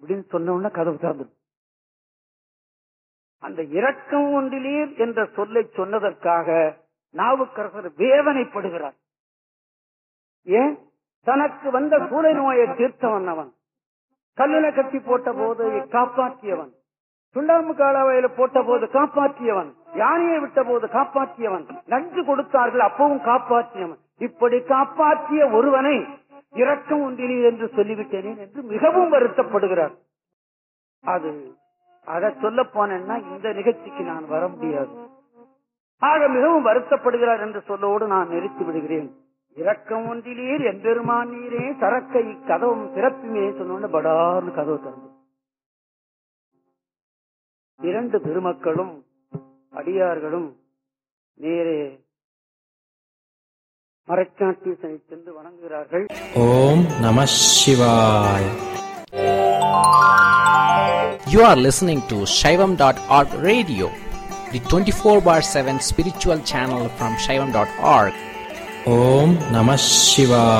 இப்படின்னு சொன்ன உடனே கதவு திறந்துடும் அந்த இரக்கம் ஒன்றிலீர் என்ற சொல்லை சொன்னதற்காக நாவுக்கரசர் வேதனைப்படுகிறார் ஏன் தனக்கு வந்த சூளை நோயை தீர்த்தவன் அவன் கல்லில கட்டி போட்ட போது காப்பாற்றியவன் சுண்ணாம்பு காலாவையில போட்ட போது காப்பாற்றியவன் யானையை விட்ட போது காப்பாற்றியவன் நஞ்சு கொடுத்தார்கள் அப்பவும் காப்பாற்றியவன் இப்படி காப்பாற்றிய ஒருவனை இரக்கம் ஒன்றினி என்று சொல்லிவிட்டேனே என்று மிகவும் வருத்தப்படுகிறார் அது அதை சொல்ல போனேன்னா இந்த நிகழ்ச்சிக்கு நான் வர முடியாது ஆக மிகவும் வருத்தப்படுகிறார் என்று சொல்லோடு நான் நிறுத்தி விடுகிறேன் இரக்கம் ஒன்றிலீர் எம்பெருமான் நீரே சரக்கை கதவும் திறப்புமே சொன்ன படார்னு கதவு திறந்து இரண்டு பெருமக்களும் அடியார்களும் நேரே மறைக்காட்டீசனை சென்று வணங்குகிறார்கள் ஓம் நம சிவாய் You are listening to Shaivam.org radio, the 24 bar 7 spiritual channel from Shaivam.org. Om Namah Shivaya.